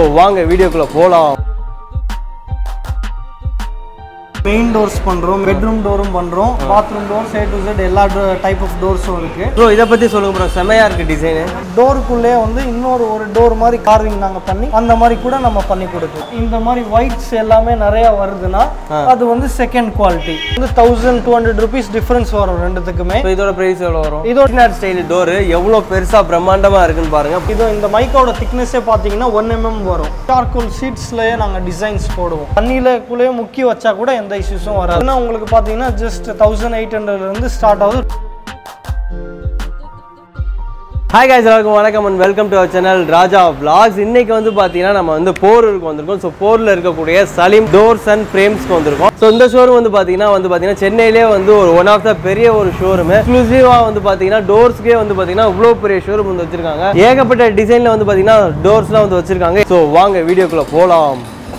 So வாங்க வீடியோக்குள்ளே போகலாம் மெயின் டோர்ஸ் பண்றோம் பெட்ரூம் டோரும் பண்றோம் bathroom doors A to Z எல்லா டைப் ஆஃப் டோர்ஸும் இருக்கு ப்ரோ இதை பற்றி சொல்லுங்க ப்ரோ செமையாக இருக்குது டிசைனு டோருக்குள்ளே வந்து இன்னொரு ஒரு டோர் மாதிரி கார்விங் நாங்க பண்ணி அந்த மாதிரி கூட நம்ம பண்ணி கொடுக்கலாம் இந்த மாதிரி ஒயிட்ஸ் எல்லாமே நிறைய வருதுன்னா அது வந்து செகண்ட் குவாலிட்டி வந்து thousand two hundred rupees difference வரும் ரெண்டுத்துக்குமே ஸோ இதோட ப்ரைஸ் எவ்வளோ வரும் இதோட இதோட ஸ்டைல் டோரு எவ்வளோ பெருசாக பிரம்மாண்டமாக இருக்குன்னு பாருங்க இது இந்த மைக்கோட திக்னஸே பார்த்தீங்கன்னா ஒன் எம்எம் வரும் சார்கோல் ஷீட்ஸ்லயே நாங்கள் டிசைன்ஸ் போடுவோம் தண்ணியிலக்குள்ளேயே முக்கி வச்சா கூட எந்த இஷ்யூஸும் வராது ஏன்னா உங்களுக்கு பார்த்தீங்கன்னா ஜஸ்ட் தௌசண்ட் எயிட் ஹண்ட்ரட்லேருந்து ஸ்டார்ட் ஆகுது ஹாய் guys எல்லாருக்கும் வணக்கம் and welcome to our channel Raja vlogs இன்னைக்கு வந்து பார்த்தீங்கன்னா நம்ம வந்து போரூருக்கு வந்திருக்கோம் ஸோ போரில் இருக்கக்கூடிய சலீம் டோர்ஸ் அண்ட் ஃப்ரேம்ஸ்க்கு வந்திருக்கோம் ஸோ இந்த ஷோரூம் வந்து பார்த்தீங்கன்னா வந்து பார்த்தீங்கன்னா சென்னையிலே வந்து ஒரு ஒன் ஆஃப் த பெரிய ஒரு ஷோரூம் எக்ஸ்க்ளூசிவாக வந்து பார்த்தீங்கன்னா டோர்ஸ்க்கே வந்து பார்த்தீங்கன்னா இவ்வளோ பெரிய ஷோரூம் வந்து வச்சிருக்காங்க ஏகப்பட்ட டிசைனில் வந்து பார்த்தீங்கன்னா டோர்ஸ்லாம் வந்து வச்சிருக்காங்க ஸோ வாங்க வீடியோக்குள்ளே போகலாம்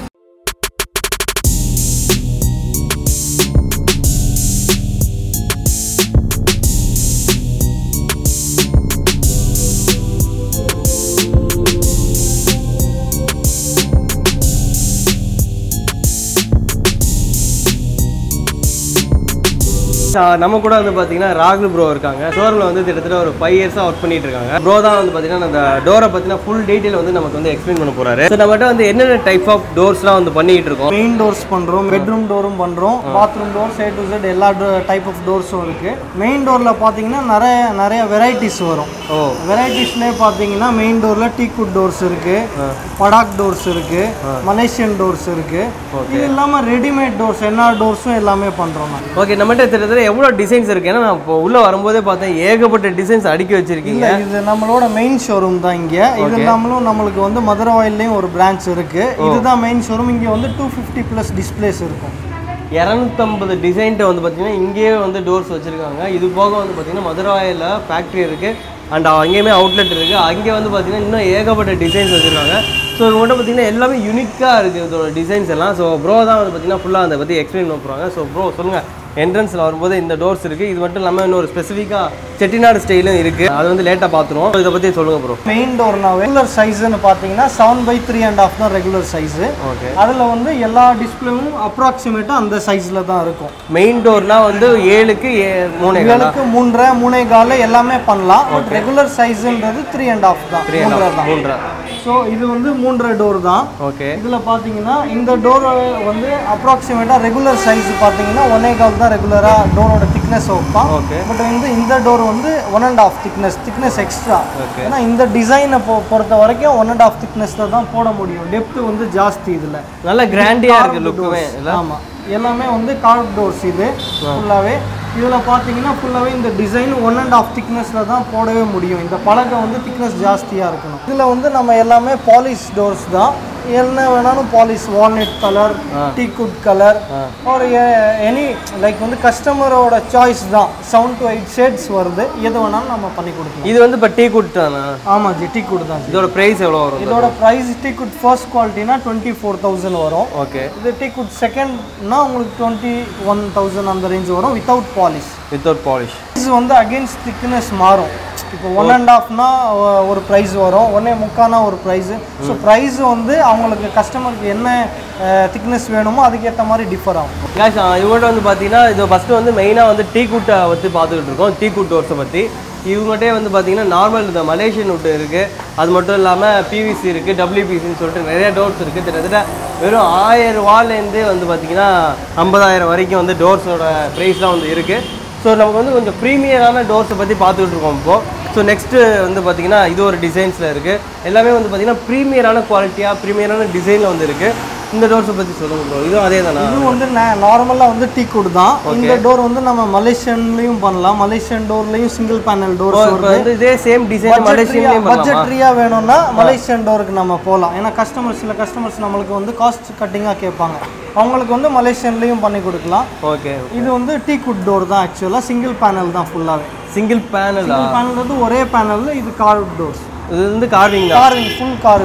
ஆஹ் நம்ம கூட வந்து பார்த்தீங்கன்னா ராகுல் ப்ரோ இருக்காங்க ஸ்டோரில் வந்து கிட்டத்தட்ட ஒரு ஃபைவ் இயர்ஸாக ஒர்க் பண்ணிட்டு இருக்காங்க ப்ரோ தான் வந்து பார்த்தீங்கன்னா அந்த டோரை பற்றின ஃபுல் டீட்டெயில் வந்து நமக்கு வந்து எக்ஸ்பிளைன் பண்ண போறாரு ஸோ நம்மகிட்ட வந்து என்னென்ன டைப் ஆஃப் டோர்ஸ்லாம் வந்து பண்ணிட்டு இருக்கோம் மெயின் டோர்ஸ் பண்றோம் பெட்ரூம் டோரும் பண்றோம் bathroom doors A to Z எல்லா டைப் ஆஃப் டோர்ஸும் இருக்கு மெயின் டோர்ல பாத்தீங்கன்னா நிறைய நிறைய வெரைட்டிஸ் வரும் ஓ வெரைட்டிஸ்லேயே பார்த்தீங்கன்னா மெயின் டோர்ல டீக்குட் டோர்ஸ் இருக்கு படாக் டோர்ஸ் இருக்கு மலேசியன் டோர்ஸ் இருக்கு இது இல்லாம ரெடிமேட் டோர்ஸ் என்ன டோர்ஸும் எல்லாமே பண்றோம் நாங்க ஓகே நம்மகிட்ட கிட்டத்தட்ட எவ்வளோ டிசைன்ஸ் இருக்கு ஏன்னா நான் இப்போ உள்ளே வரும்போதே பார்த்தேன் ஏகப்பட்ட டிசைன்ஸ் அடுக்கி வச்சிருக்கீங்க இல்ல இது நம்மளோட மெயின் ஷோரூம் தான் இங்க இது இல்லாமலும் நம்மளுக்கு வந்து மதுரவாயிலையும் ஒரு பிரான்ச் இருக்கு இதுதான் மெயின் ஷோரூம் இங்க வந்து டூ ஃபிஃப்டி ப்ளஸ் டிஸ்பிளேஸ் இருக்கும் இரநூத்தம்பது டிசைன்ட்டு வந்து பார்த்தீங்கன்னா இங்கேயே வந்து டோர்ஸ் வச்சுருக்காங்க இது போக வந்து பார்த்தீங்கன்னா மதுராயில் ஃபேக்ட்ரி இருக்குது அண்ட் அங்கேயுமே அவுட்லெட் இருக்குது அங்கே வந்து பார்த்தீங்கன்னா இன்னும் ஏகப்பட்ட டிசைன்ஸ் வச்சுருக்காங்க ஸோ இவங்கள்ட்ட பார்த்தீங்கன்னா எல்லாமே யூனிக்காக இருக்குது இதோட டிசைன்ஸ் எல்லாம் ஸோ ப்ரோ தான் வந்து பார்த்தீங்கன்னா ஃபுல்லாக அதை பற்றி எக்ஸ்பிளைன் பண்ண போகிறாங்க ஸோ ப்ரோ சொல்லுங்கள் என்ட்ரன்ஸில் வரும்போது இந்த டோர்ஸ் இருக்குது இது மட்டும் இல்லாமல் இன்னொரு ஸ்பெசிஃபிக்காக செட்டிநாடு ஸ்டைலும் இருக்குது அது வந்து லேட்டாக பார்த்துருவோம் இதை பற்றி சொல்லுங்கள் ப்ரோ மெயின் டோர்னா ரெகுலர் சைஸ்னு பார்த்தீங்கன்னா seven by three and half தான் ரெகுலர் சைஸு ஓகே அதில் வந்து எல்லா டிஸ்பிளேவும் அப்ராக்சிமேட்டாக அந்த சைஸில் தான் இருக்கும் மெயின் டோர்னா வந்து ஏழுக்கு ஏ மூணு இவளுக்கு மூன்றரை மூணே கால் எல்லாமே பண்ணலாம் பட் ரெகுலர் சைஸுன்றது த்ரீ அண்ட் ஆஃப் தான் மூன்றரை தான் மூன்றரை ஸோ இது வந்து மூன்றரை டோர் தான் ஓகே இதில் பார்த்தீங்கன்னா இந்த டோர் வந்து அப்ராக்சிமேட்டாக ரெகுலர் சைஸ் பார்த்தீங்கன்னா ஒன்னே கால் தான் ரெகுலராக டோரோட திக்னஸ் வைப்பான் ஓகே பட் வந்து இந்த டோர் வந்து one and half thickness thickness extra Okay. ஏன்னா இந்த டிசைனை பொ பொறுத்த வரைக்கும் ஒன் அண்ட் ஆஃப் திக்னஸில் தான் போட முடியும் டெப்த் வந்து ஜாஸ்தி இதில் நல்ல கிராண்டியாக இருக்குது லுக்குமே ஆமாம் எல்லாமே வந்து கார்ட் டோர்ஸ் இது ஃபுல்லாகவே இதில் பார்த்தீங்கன்னா ஃபுல்லாகவே இந்த டிசைன் ஒன் அண்ட் ஆஃப் திக்னஸில் தான் போடவே முடியும் இந்த பலகை வந்து திக்னஸ் ஜாஸ்தியாக இருக்கணும் இதில் வந்து நம்ம எல்லாமே பாலிஷ் டோர்ஸ் தான் என்ன வேணாலும் polish walnut colour teakwood colour ஒரு எனி லைக் வந்து கஸ்டமரோட சாய்ஸ் தான் செவன் டு எயிட் ஷேட்ஸ் வருது எது வேணாலும் நம்ம பண்ணி கொடுக்கலாம் இது வந்து இப்போ டீ குட்டானா ஆமாம் ஜி டீக்குட் தான் ஜி. இதோட ப்ரைஸ் எவ்வளோ வரும் இதோட ப்ரைஸ் டீக்குட் ஃபர்ஸ்ட் குவாலிட்டினா டுவெண்ட்டி ஃபோர் தௌசண்ட் வரும் ஓகே இது டீக்குட் செகண்ட்னா உங்களுக்கு டுவெண்ட்டி ஒன் தௌசண்ட் அந்த ரேஞ்ச் வரும் வித்தவுட் பாலிஷ் வித்தவுட் பாலிஷ் இது வந்து அகெயின்ஸ்ட் திக்னஸ் மாறும் இப்போ ஒன் அண்ட் ஆஃப்னா ஒரு ப்ரைஸ் வரும் ஒன்னே முக்கானா ஒரு ப்ரைஸ் ஸோ ப்ரைஸ் வந்து அவங்களுக்கு கஸ்டமருக்கு என்ன திக்னஸ் வேணுமோ அதுக்கேற்ற மாதிரி டிஃபர் ஆகும் கேஷ் இவங்கள்ட்ட வந்து பார்த்தீங்கன்னா இது ஃபஸ்ட்டு வந்து மெயினாக வந்து டீ குட்டை பற்றி பார்த்துக்கிட்டு இருக்கோம் டீ குட் டோர்ஸை பற்றி இவங்ககிட்டே வந்து பார்த்தீங்கன்னா நார்மல் இந்த மலேசியன் உட்டு இருக்குது அது மட்டும் இல்லாமல் பிவிசி இருக்குது டபிள்யூபிசின்னு சொல்லிட்டு நிறைய டோர்ஸ் இருக்குது கிட்டத்தட்ட வெறும் ஆயிரம் ரூபாலேருந்து வந்து பார்த்தீங்கன்னா ஐம்பதாயிரம் வரைக்கும் வந்து டோர்ஸோட ப்ரைஸ்லாம் வந்து இருக்குது ஸோ நமக்கு வந்து கொஞ்சம் ப்ரீமியரான டோர்ஸை பற்றி பார்த்துக்கிட்டு இருக்கோம் இப்போது ஸோ நெக்ஸ்ட்டு வந்து பார்த்தீங்கன்னா இது ஒரு டிசைன்ஸில் இருக்குது எல்லாமே வந்து பார்த்தீங்கன்னா ப்ரீமியரான குவாலிட்டியாக ப்ரீமியரான டிசைனில் வந்து இருக்குது இந்த டோர்ஸை பற்றி சொல்லுங்க ப்ரோ இதுவும் அதே தானா இது வந்து நார்மலாக வந்து டீக்குட் தான் இந்த டோர் வந்து நம்ம மலேசியன்லையும் பண்ணலாம் மலேசியன் டோர்லையும் சிங்கிள் பேனல் டோர்ஸ் இப்போ வந்து இதே சேம் டிசைன் மலேசியன்லேயும் பண்ணலாமா பட்ஜெட்ரியா வேணும்னா மலேசியன் டோருக்கு நம்ம போகலாம் ஏன்னா கஸ்டமர் சில கஸ்டமர்ஸ் நம்மளுக்கு வந்து காஸ்ட் கட்டிங்காக கேட்பாங்க அவங்களுக்கு வந்து மலேசியன்லேயும் பண்ணி கொடுக்கலாம் ஓகே இது வந்து டீ குட் டோர் தான் ஆக்சுவலாக சிங்கிள் பேனல் தான் ஃபுல்லாகவே சிங்கிள் பேனலா சிங்கிள் பேனல் வந்து ஒரே பேனல் இது கார்வ் டோர்ஸ் இது வந்து கார்விங் தான் கார்விங் ஃபுல் கார்விங்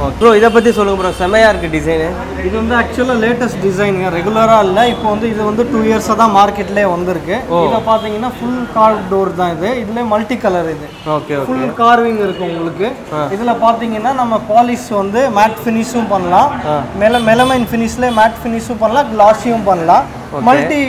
ப்ரோ இதை பற்றி சொல்லுங்க ப்ரோ செமையாக இருக்குது டிசைனு இது வந்து ஆக்சுவலாக லேட்டஸ்ட் டிசைனுங்க ரெகுலராக இல்லை இப்போ வந்து இது வந்து டூ இயர்ஸாக தான் மார்க்கெட்லேயே வந்திருக்கு இதை பார்த்தீங்கன்னா ஃபுல் கார் டோர் தான் இது இதுலேயே மல்டி கலர் இது ஓகே ஓகே ஃபுல் கார்விங் இருக்கு உங்களுக்கு இதுல பாத்தீங்கன்னா நம்ம பாலிஷ் வந்து மேட் ஃபினிஷும் பண்ணலாம் மெல மெலமைன் ஃபினிஷ்ல மேட் ஃபினிஷும் பண்ணலாம் கிளாஸியும் பண்ணலாம் மல்டி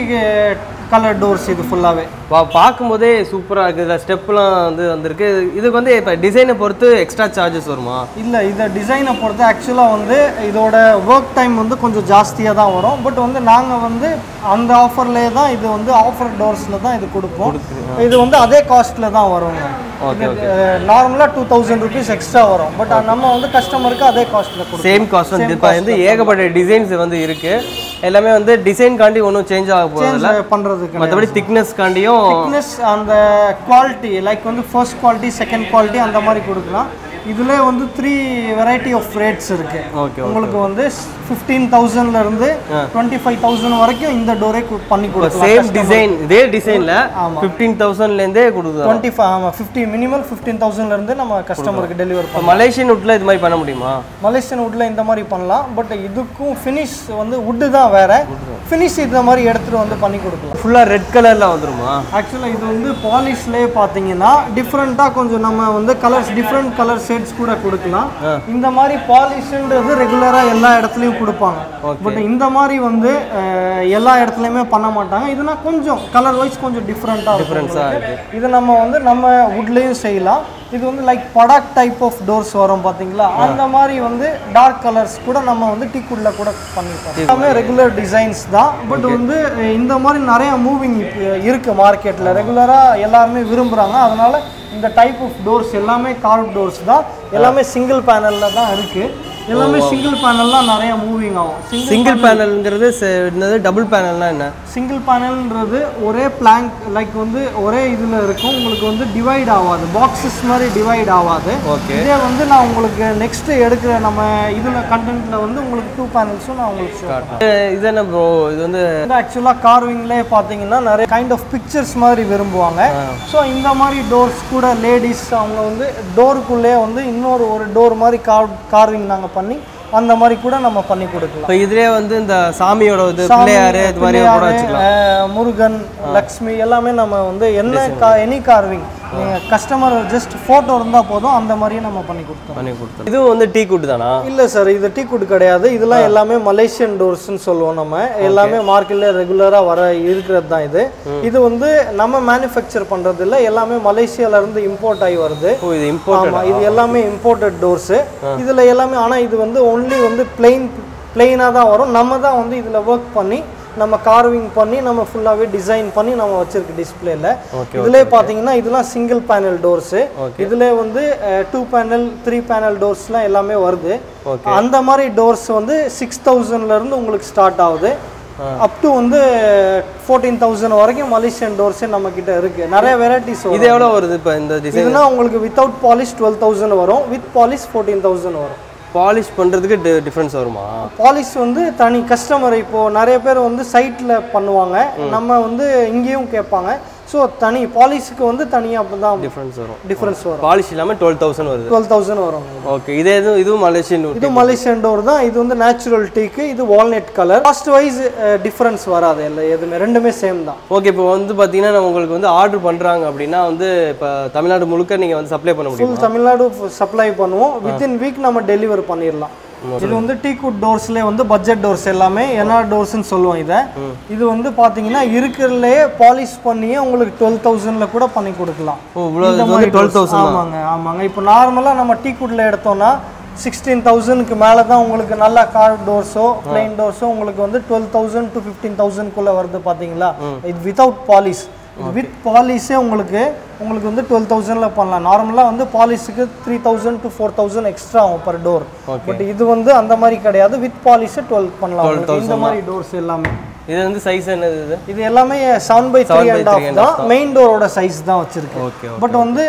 கலர் டோர்ஸ் இது ஃபுல்லாவே பா பார்க்கும்போதே சூப்பராக இருக்குது இந்த ஸ்டெப்லாம் வந்து வந்திருக்கு இதுக்கு வந்து இப்போ டிசைனை பொறுத்து எக்ஸ்ட்ரா சார்ஜஸ் வருமா இல்ல இதை டிசைனை பொறுத்து ஆக்சுவலாக வந்து இதோட ஒர்க் டைம் வந்து கொஞ்சம் ஜாஸ்தியாக தான் வரும் பட் வந்து நாங்கள் வந்து அந்த ஆஃபர்லேயே தான் இது வந்து ஆஃபர் டோர்ஸில் தான் இது கொடுப்போம் இது வந்து அதே காஸ்ட்டில் தான் வருங்க ஓகே நார்மலாக டூ தௌசண்ட் ருபீஸ் எக்ஸ்ட்ரா வரும் பட் நம்ம வந்து கஸ்டமருக்கு அதே காஸ்ட்டில் கொடுப்போம் சேம் காஸ்ட் வந்து இப்போ வந்து ஏகப்பட்ட டிசைன்ஸ் வந்து இருக்குது எல்லாமே வந்து டிசைன் காண்டி ஒன்றும் சேஞ்ச் ஆக போகிறதில்ல சேஞ்ச் பண்ணுறதுக்கு மற்றபடி திக்னஸ் காண்டியும் திக்னஸ் அந்த குவாலிட்டி லைக் வந்து ஃபர்ஸ்ட் குவாலிட்டி செகண்ட் குவாலிட்டி அந்த மாதிரி கொடுக்கலாம் இதுல வந்து த்ரீ வெரைட்டி ஆஃப் ரேட்ஸ் இருக்கு ஓகே உங்களுக்கு வந்து ஃபிஃப்டீன் தௌசண்ட்ல இருந்து டுவெண்ட்டி ஃபைவ் தௌசண்ட் வரைக்கும் இந்த டோரே பண்ணி கொடுக்கலாம் சேம் டிசைன் இதே டிசைனில் ஃபிஃப்டீன் தௌசண்ட்லேருந்தே கொடுக்குறோம் டுவெண்ட்டி ஃபைவ் ஆமாம் ஃபிஃப்டி மினிமம் ஃபிஃப்டீன் தௌசண்ட்ல இருந்து நம்ம கஸ்டமருக்கு டெலிவர் இப்போ மலேசியன் வுட்டில் இது மாதிரி பண்ண முடியுமா மலேசியன் வுட்ல இந்த மாதிரி பண்ணலாம் பட் இதுக்கும் ஃபினிஷ் வந்து வுட்டு தான் வேற ஃபினிஷ் இந்த மாதிரி எடுத்துட்டு வந்து பண்ணி கொடுக்கலாம் ஃபுல்லாக ரெட் கலரில் வந்துருமா ஆக்சுவலாக இது வந்து பாலிஷ்லேயே பார்த்தீங்கன்னா டிஃப்ரெண்ட்டாக கொஞ்சம் நம்ம வந்து கலர்ஸ் டிஃப்ரெண்ட் கலர் ஷேட்ஸ் கூட கொடுக்கலாம் இந்த மாதிரி பாலிஷ்ன்றது ரெகுலராக எல்லா இடத்துலையும் கொடுப்பாங்க பட் இந்த மாதிரி வந்து அஹ், எல்லா இடத்துலையுமே பண்ண மாட்டாங்க இதுனா கொஞ்சம் கலர் வைஸ் கொஞ்சம் டிஃப்ரெண்ட்டாக டிஃப்ரென்ஸாக இது நம்ம வந்து நம்ம வுட்லேயும் செய்யலாம் இது வந்து like padauk type of doors வரும் பார்த்தீங்களா அந்த மாதிரி வந்து டார்க் கலர்ஸ் கூட நம்ம வந்து டீக்குட்ல கூட பண்ணிப்போம் எல்லாமே ரெகுலர் டிசைன்ஸ் தான் பட் வந்து அஹ், இந்த மாதிரி நிறைய மூவிங் இருக்கு மார்க்கெட்டில் ரெகுலராக எல்லாருமே விரும்புகிறாங்க அதனால இந்த டைப் ஆஃப் டோர்ஸ் எல்லாமே கார்வ் டோர்ஸ் தான் எல்லாமே சிங்கிள் பேனலில் தான் இருக்கு எல்லாமே சிங்கிள் பேனல்லாம் நிறைய மூவிங் ஆகும் சிங்கிள் சிங்கிள் பேனல்ங்கிறது என்னது டபுள் பேனல்னா என்ன சிங்கிள் பேனல்ன்றது ஒரே பிளாங்க் லைக் வந்து ஒரே இதில் இருக்கும் உங்களுக்கு வந்து டிவைட் ஆகாது பாக்ஸஸ் மாதிரி டிவைட் ஆகாது ஓகே இதே வந்து நான் உங்களுக்கு நெக்ஸ்ட் எடுக்கிற நம்ம இதில் கண்டென்ட்ல வந்து உங்களுக்கு டூ பேனல்ஸும் நான் உங்களுக்கு show பண்றேன். இது என்ன ப்ரோ இது வந்து இது ஆக்சுவலாக கார்விங்லேயே பார்த்தீங்கன்னா நிறைய கைண்ட் ஆஃப் பிக்சர்ஸ் மாதிரி விரும்புவாங்க ஸோ இந்த மாதிரி டோர்ஸ் கூட லேடிஸ் அவங்க வந்து டோருக்குள்ளே வந்து இன்னொரு ஒரு டோர் மாதிரி கார் கார்விங் நாங்கள் பண்ணி அந்த மாதிரி கூட நம்ம பண்ணி கொடுக்கலாம் இப்போ இதுலேயே வந்து இந்த சாமியோட இது பிள்ளையாரு இது மாதிரி கூட வச்சுக்கலாம் அஹ், முருகன் லக்ஷ்மி எல்லாமே நம்ம வந்து என்ன கா எனி கார்விங் நீங்கள் கஸ்டமர் ஜஸ்ட் ஃபோட்டோ இருந்தால் போதும் அந்த மாதிரியே நம்ம பண்ணி கொடுத்தோம் பண்ணி கொடுத்தோம் இதுவும் வந்து டீ குட் தானா இல்லை சார் இது டீ குட் கிடையாது இதெல்லாம் எல்லாமே மலேசியன் டோர்ஸ்னு சொல்லுவோம் நம்ம எல்லாமே மார்க்கெட்டில் ரெகுலராக வர இருக்கிறது தான் இது இது வந்து நம்ம மேனுஃபேக்சர் பண்ணுறது இல்லை எல்லாமே மலேசியால இருந்து இம்போர்ட் ஆகி வருது ஓ இது இம்போர்ட் ஆமாம் இது எல்லாமே இம்போர்ட்டட் டோர்ஸு இதில் எல்லாமே ஆனால் இது வந்து ஒன்லி வந்து பிளெயின் பிளெயினாக தான் வரும் நம்ம தான் வந்து இதில் ஒர்க் பண்ணி நம்ம கார்விங் பண்ணி நம்ம ஃபுல்லாகவே டிசைன் பண்ணி நம்ம வச்சிருக்க டிஸ்பிளேல Okay, இதுலேயே பார்த்தீங்கன்னா இதெல்லாம் சிங்கிள் பேனல் டோர்ஸு இதில் வந்து டூ பேனல் த்ரீ பேனல் டோர்ஸ்லாம் எல்லாமே வருது Okay. அந்த மாதிரி டோர்ஸ் வந்து சிக்ஸ் இருந்து உங்களுக்கு ஸ்டார்ட் ஆகுது அப் டு வந்து ஃபோர்டீன் தௌசண்ட் வரைக்கும் மலேசியன் டோர்ஸே நம்ம கிட்ட இருக்கு நிறைய வெரைட்டிஸ் இது எவ்வளோ வருது இப்போ இந்த டிசைன் இதுனா உங்களுக்கு வித்தவுட் பாலிஷ் டுவெல் தௌசண்ட் வரும் வித் பாலிஷ் ஃபோர்டீன் தௌசண்ட் வரும் பாலிஷ் பண்ணுறதுக்கு டிஃப்ரென்ஸ் வருமா பாலிஷ் வந்து தனி கஸ்டமர் இப்போ நிறைய பேர் வந்து சைட்டில் பண்ணுவாங்க நம்ம வந்து இங்கேயும் கேட்பாங்க ஸோ தனி பாலிஷுக்கு வந்து தனியாக அப்படி தான் டிஃப்ரென்ஸ் வரும் டிஃப்ரென்ஸ் வரும் பாலிஷ் இல்லாமல் டுவெல் தௌசண்ட் வருது டுவெல் தௌசண்ட் வரும் ஓகே இதே எதுவும் இதுவும் மலேசியன் இது மலேசியன் டோர் தான் இது வந்து நேச்சுரல் டீக்கு இது walnut colour cost wise difference வராது இல்லை எதுவுமே ரெண்டுமே சேம் தான் ஓகே இப்போ வந்து பார்த்தீங்கன்னா நம்ம உங்களுக்கு வந்து ஆர்டர் பண்ணுறாங்க அப்படின்னா வந்து இப்போ தமிழ்நாடு முழுக்க நீங்கள் வந்து சப்ளை பண்ண முடியும் ஃபுல் தமிழ்நாடு சப்ளை பண்ணுவோம் வித்தின் வீக் நம்ம டெலிவர் பண்ணிடலாம் இது வந்து டீக்குட் டோர்ஸ்லேயே வந்து பட்ஜெட் டோர்ஸ் எல்லாமே என்ஆர் டோர்ஸ்னு சொல்லுவோம் இதை இது வந்து பார்த்தீங்கன்னா இருக்கிறதுலே பாலிஷ் பண்ணியே உங்களுக்கு டுவெல் தௌசண்ட்ல கூட பண்ணி கொடுக்கலாம் ஓ இவ்வளோ இந்த இது மாதிரி வந்து டுவெல் doors. தௌசண்ட் ஆமாங்க ஆமாங்க இப்போ நார்மலாக நம்ம டீக்குட்ல எடுத்தோம்னா சிக்ஸ்டீன் தௌசண்ட்க்கு மேலே தான் உங்களுக்கு நல்ல கார் டோர்ஸோ பிளைன் டோர்ஸோ உங்களுக்கு வந்து டுவெல் தௌசண்ட் டு ஃபிஃப்டீன் தௌசண்ட்குள்ளே வருது பார்த்தீங்களா இது வித்தவுட் பாலிஷ் வித் பாலிஷே உங்களுக்கு உங்களுக்கு வந்து டுவெல் தௌசண்டில் பண்ணலாம் நார்மலாக வந்து பாலிஷுக்கு three thousand to four thousand extra ஆகும் பர் டோர் பட் இது வந்து அந்த மாதிரி கிடையாது வித் பாலிஷே டுவெல் பண்ணலாம் உங்களுக்கு. இந்த மாதிரி டோர்ஸ் எல்லாமே இது வந்து சைஸ் என்னது இது இது எல்லாமே seven by three and half தான் மெயின் டோரோட சைஸ் தான் வச்சிருக்கு ஓகே பட் வந்து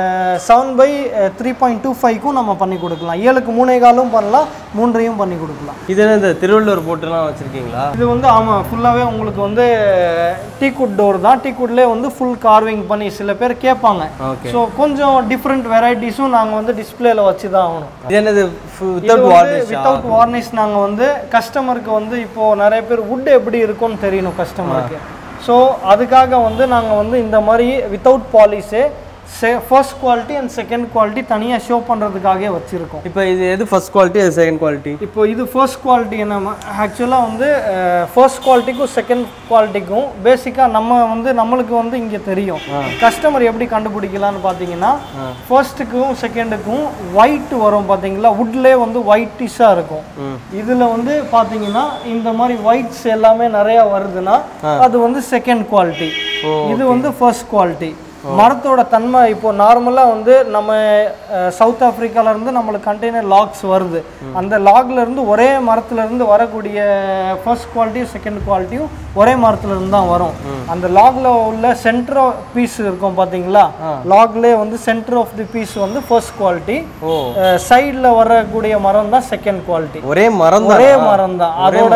seven by three point two ஃபைவ்க்கும் நம்ம பண்ணி கொடுக்கலாம் ஏழுக்கு மூணே காலும் பண்ணலாம் மூன்றையும் பண்ணி கொடுக்கலாம் இது என்ன இந்த திருவள்ளூர் போட்டுலாம் வச்சுருக்கீங்களா இது வந்து ஆமாம் ஃபுல்லாகவே உங்களுக்கு வந்து டீக்குட் டோர் தான் டீக்குட்லேயே வந்து ஃபுல் கார்விங் பண்ணி சில பேர் கேட்பாங்க ஓகே ஸோ கொஞ்சம் டிஃப்ரெண்ட் வெரைட்டிஸும் நாங்கள் வந்து டிஸ்பிளேல வச்சு தான் ஆகணும் இது என்னது வித்தவுட் வார்னிஷ் வித்தவுட் வார்னிஷ் நாங்க வந்து கஸ்டமருக்கு வந்து இப்போ நிறைய பேர் wood எப்படி இருக்கும்னு தெரியணும் கஸ்டமருக்கு ஸோ அதுக்காக வந்து நாங்க வந்து இந்த மாதிரி without polish first quality and second quality தனியா ஷோ பண்றதுக்காகவே வச்சிருக்கோம் இப்போ இது எது ஃபர்ஸ்ட் குவாலிட்டி அது செகண்ட் குவாலிட்டி இப்போ இது ஃபர்ஸ்ட் குவாலிட்டி என்ன ஆக்சுவலாக வந்து ஃபர்ஸ்ட் குவாலிட்டிக்கும் செகண்ட் குவாலிட்டிக்கும் பேசிக்காக நம்ம வந்து நம்மளுக்கு வந்து இங்கே தெரியும் கஸ்டமர் எப்படி கண்டுபிடிக்கலாம்னு பார்த்தீங்கன்னா ஃபர்ஸ்ட்டுக்கும் செகண்டுக்கும் ஒயிட் வரும் பார்த்தீங்களா வுட்லேயே வந்து ஒயிட்டிஷாக இருக்கும் ம் இதில் வந்து பார்த்தீங்கன்னா இந்த மாதிரி ஒயிட்ஸ் எல்லாமே நிறையா வருதுன்னா அது வந்து செகண்ட் குவாலிட்டி இது வந்து ஃபர்ஸ்ட் குவாலிட்டி மரத்தோட தன்மை இப்போ நார்மலாக வந்து நம்ம சவுத் ஆப்பிரிக்கால இருந்து நம்மளுக்கு கண்டெய்னர் லாக்ஸ் வருது அந்த லாக்ல இருந்து ஒரே மரத்துல இருந்து வரக்கூடிய ஃபர்ஸ்ட் குவாலிட்டியும் செகண்ட் குவாலிட்டியும் ஒரே மரத்துல இருந்து தான் வரும் அந்த லாக்ல உள்ள சென்டர் பீஸ் இருக்கும் பாத்தீங்களா லாக்லேயே வந்து சென்டர் ஆஃப் தி பீஸ் வந்து ஃபர்ஸ்ட் குவாலிட்டி ஓ சைடில் வரக்கூடிய மரம் தான் செகண்ட் குவாலிட்டி ஒரே மரம் தான் ஒரே மரம் தான் அதோட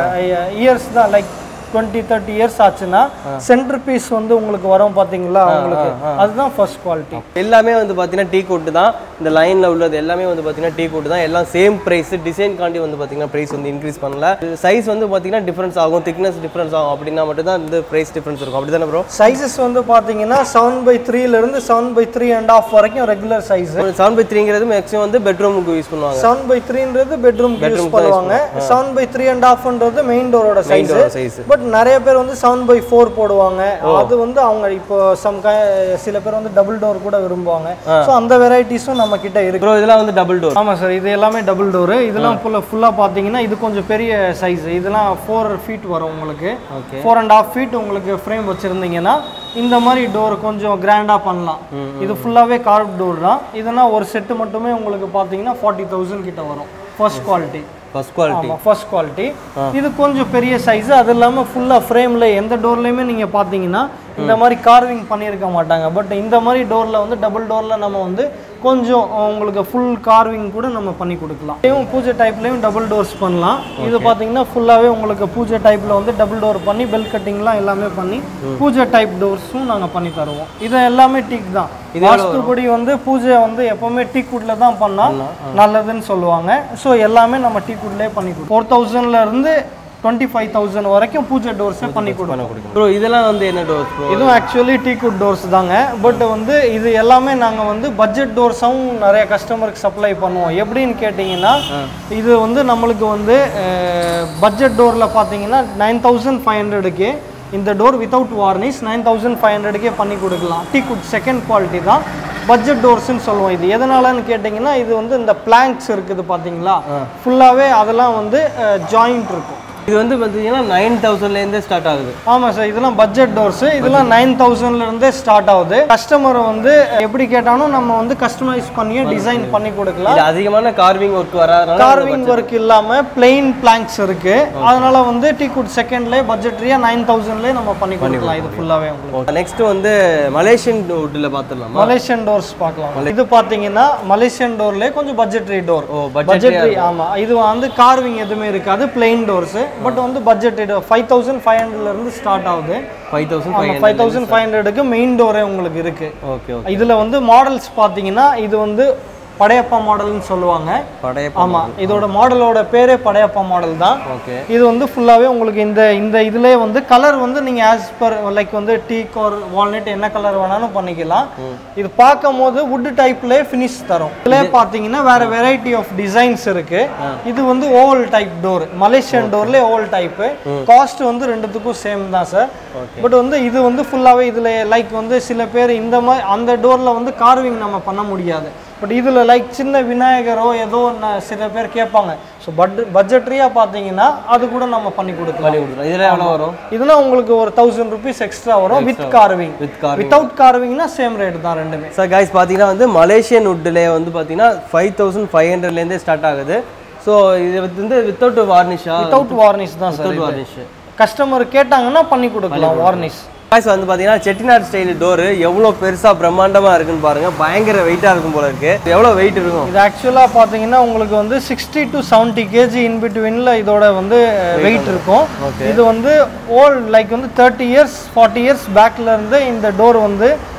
இயர்ஸ் தான் லைக் டுவெண்ட்டி தேர்ட்டி இயர்ஸ் ஆச்சுன்னா சென்டர் பீஸ் வந்து உங்களுக்கு வரும் பாத்தீங்களா உங்களுக்கு அதுதான் ஃபர்ஸ்ட் குவாலிட்டி எல்லாமே வந்து பார்த்தீங்கன்னா டீ கோட்டு தான் இந்த லைனில் உள்ளது எல்லாமே வந்து பார்த்தீங்கன்னா டீ கோட்டு தான் எல்லாம் சேம் ப்ரைஸ் டிசைன் காண்டி வந்து பார்த்தீங்கன்னா ப்ரைஸ் வந்து இன்க்ரீஸ் பண்ணல சைஸ் வந்து பார்த்தீங்கன்னா டிஃப்ரென்ஸ் ஆகும் திக்னஸ் டிஃப்ரென்ஸ் ஆகும் அப்படின்னா மட்டும் தான் இந்த ப்ரைஸ் டிஃப்ரென்ஸ் இருக்கும் அப்படி தானே ப்ரோ சைஸஸ் வந்து பாத்தீங்கன்னா செவன் பை த்ரீலேருந்து seven by three and half வரைக்கும் ரெகுலர் சைஸ் செவன் பை த்ரீங்கிறது மேக்ஸிமம் வந்து பெட்ரூமுக்கு யூஸ் பண்ணுவாங்க செவன் பை த்ரீன்றது பெட்ரூம் யூஸ் பண்ணுவாங்க செவன் பை த்ரீ அண்ட் ஆஃப்ன்றது மெயின் டோரோட சைஸ் சைஸ் பட் நிறைய பேர் வந்து செவன் பை ஃபோர் போடுவாங்க அது வந்து அவங்க இப்போ சம் சில பேர் வந்து டபுள் டோர் கூட விரும்புவாங்க ஸோ அந்த வெரைட்டிஸும் நம்ம கிட்ட இருக்கு ப்ரோ இதெல்லாம் வந்து டபுள் டோர் ஆமா சார் இது எல்லாமே டபுள் டோரு இதெல்லாம் ஃபுல்லாக ஃபுல்லாக பார்த்தீங்கன்னா இது கொஞ்சம் பெரிய சைஸ் இதெல்லாம் ஃபோர் ஃபீட் வரும் உங்களுக்கு okay four and half feet உங்களுக்கு ஃப்ரேம் வச்சுருந்தீங்கன்னா இந்த மாதிரி டோர் கொஞ்சம் கிராண்டாக பண்ணலாம் இது ஃபுல்லாகவே கார்ப் டோர் தான் இதெல்லாம் ஒரு செட்டு மட்டுமே உங்களுக்கு பார்த்தீங்கன்னா ஃபார்ட்டி தௌசண்ட் கிட்ட வரும் ஃபர்ஸ்ட் குவாலிட்டி ஃபர்ஸ்ட் குவாலிட்டி ஆமாம் ஃபர்ஸ்ட் குவாலிட்டி இது கொஞ்சம் பெரிய சைஸ் அது இல்லாமல் ஃபுல்லாக ஃப்ரேமில் எந்த டோர்லையுமே நீங்கள் பார்த்தீங்கன்னா இந்த மாதிரி கார்விங் பண்ணியிருக்க மாட்டாங்க பட் இந்த மாதிரி டோரில் வந்து டபுள் டோரில் நம்ம வந்து கொஞ்சம் உங்களுக்கு ஃபுல் கார்விங் கூட நம்ம பண்ணி கொடுக்கலாம் இதுவும் பூஜை டைப்லேயும் டபுள் டோர்ஸ் பண்ணலாம் இது பார்த்தீங்கன்னா ஃபுல்லாகவே உங்களுக்கு பூஜை டைப்பில் வந்து டபுள் டோர் பண்ணி பெல் கட்டிங்லாம் எல்லாமே பண்ணி பூஜை டைப் டோர்ஸும் நாங்கள் பண்ணி தருவோம் இது எல்லாமே டீக் தான் வாஸ்துபடி வந்து பூஜை வந்து எப்பவுமே டீ குட்ல தான் பண்ணா நல்லதுன்னு சொல்லுவாங்க ஸோ எல்லாமே நம்ம டீ குட்லேயே பண்ணி கொடுப்போம் ஃபோர் தௌசண்ட்ல இருந்து டுவெண்ட்டி ஃபைவ் தௌசண்ட் வரைக்கும் பூஜை டோர்ஸே பண்ணி கொடுப்போம் ப்ரோ இதெல்லாம் வந்து என்ன டோர்ஸ் ப்ரோ இதுவும் ஆக்சுவலி டீ குட் டோர்ஸ் தாங்க பட் வந்து இது எல்லாமே நாங்கள் வந்து பட்ஜெட் டோர்ஸும் நிறைய கஸ்டமருக்கு சப்ளை பண்ணுவோம் எப்படின்னு கேட்டிங்கன்னா இது வந்து நம்மளுக்கு வந்து பட்ஜெட் டோரில் பார்த்தீங்கன்னா நைன் தௌசண்ட் ஃபைவ் ஹண்ட்ரடுக்கு இந்த door without varnish nine thousand five ஹண்ட்ரடுக்கே பண்ணி கொடுக்கலாம் டீ குட் செகண்ட் குவாலிட்டி தான் பட்ஜெட் டோர்ஸ்னு சொல்லுவோம் இது எதனாலன்னு கேட்டிங்கன்னா இது வந்து இந்த பிளாங்க்ஸ் இருக்குது பார்த்தீங்களா ஃபுல்லாகவே அதெல்லாம் வந்து ஜாயிண்ட் இருக்கும் இது வந்து பார்த்தீங்கன்னா நைன் தௌசண்ட்லேருந்தே ஸ்டார்ட் ஆகுது ஆமாம் சார் இதெல்லாம் பட்ஜெட் டோர்ஸ் இதெல்லாம் நைன் தௌசண்ட்லேருந்தே ஸ்டார்ட் ஆகுது கஸ்டமர் வந்து எப்படி கேட்டாலும் நம்ம வந்து கஸ்டமைஸ் பண்ணியே டிசைன் பண்ணி கொடுக்கலாம் இது அதிகமான கார்விங் ஒர்க் வராதனால கார்விங் ஒர்க் இல்லாம பிளெயின் பிளாங்க்ஸ் இருக்கு அதனால வந்து டீ குட் செகண்ட்லேயே பட்ஜெட்ரியா நைன் தௌசண்ட்லேயே நம்ம பண்ணி கொடுக்கலாம் இது ஃபுல்லாகவே உங்களுக்கு நெக்ஸ்ட் வந்து மலேசியன் வுட்டில் பார்த்துடலாமா மலேசியன் டோர்ஸ் பார்க்கலாம் இது பார்த்தீங்கன்னா மலேசியன் டோர்லேயே கொஞ்சம் பட்ஜெட்ரி டோர் ஓ பட்ஜெட் பட்ஜெட்ரி ஆமா இது வந்து கார்விங் எதுவுமே இருக்காது பிளெயின் டோர்ஸ் பட் வந்து பட்ஜெட் ஃபைவ் தௌசண்ட் ஃபைவ் ஹண்ட்ரட்ல இருந்து ஸ்டார்ட் ஆகுது five thousand five five thousand five ஹண்ட்ரடுக்கு மெயின் டோரே உங்களுக்கு இருக்கு ஓகே ஓகே இதுல வந்து மாடல்ஸ் பார்த்தீங்கன்னா இது வந்து படையப்பா மாடல்னு சொல்லுவாங்க படைய ஆமா இதோட மாடலோட பேரே படையப்பா மாடல் தான் ஓகே இது வந்து ஃபுல்லாவே உங்களுக்கு இந்த இந்த இதுலயே வந்து கலர் வந்து நீங்க ஆஸ் பர் லைக் வந்து டீக் ஒரு வால்நட் என்ன கலர் வேணாலும் பண்ணிக்கலாம் இது பார்க்கும் போது வுட் டைப்லயே ஃபினிஷ் தரும் இதுல பாத்தீங்கன்னா வேற வெரைட்டி ஆஃப் டிசைன்ஸ் இருக்கு இது வந்து ஓவல் டைப் டோர் மலேசியன் டோர்ல ஓவல் டைப் காஸ்ட் வந்து ரெண்டுத்துக்கும் சேம் தான் சார் பட் வந்து இது வந்து ஃபுல்லாவே இதுல லைக் வந்து சில பேர் இந்த மாதிரி அந்த டோர்ல வந்து கார்விங் நம்ம பண்ண முடியாது பட் இதில் லைக் சின்ன விநாயகரோ ஏதோ ஒன்று சில பேர் கேட்பாங்க ஸோ பட் பட்ஜெட்ரியாக பார்த்தீங்கன்னா அது கூட நம்ம பண்ணி கொடுக்கலாம் கொடுக்குறோம் இதில் எவ்வளோ வரும் இதெல்லாம் உங்களுக்கு ஒரு தௌசண்ட் ருபீஸ் எக்ஸ்ட்ரா வரும் with carving with car without கார்விங்னா சேம் ரேட் தான் ரெண்டுமே சார் கைஸ் பார்த்தீங்கன்னா வந்து மலேசியன் வுட்லேயே வந்து பார்த்தீங்கன்னா ஃபைவ் தௌசண்ட் ஃபைவ் ஹண்ட்ரட்லேருந்தே ஸ்டார்ட் ஆகுது ஸோ இது வந்து வித்தவுட் வார்னிஷா வித்தவுட் வார்னிஷ் தான் சார் வித்தவுட் வார்னிஷ் கஸ்டமர் கேட்டாங்கன்னா பண்ணி கொடுக்கலாம் வார்னிஷ் காய்ஸ் வந்து பார்த்தீங்கன்னா செட்டிநாடு ஸ்டைல் டோரு எவ்வளோ பெருசாக பிரம்மாண்டமாக இருக்குன்னு பாருங்க பயங்கர வெயிட்டாக இருக்கும் போல இருக்கு எவ்வளோ வெயிட் இருக்கும் இது ஆக்சுவலாக பார்த்தீங்கன்னா உங்களுக்கு வந்து sixty to seventy KG in பிட்வீனில் இதோட வந்து வெயிட் இருக்கும் இது வந்து ஓல்ட் லைக் வந்து தேர்ட்டி இயர்ஸ் ஃபார்ட்டி இயர்ஸ் பேக்ல இருந்து இந்த டோர் வந்து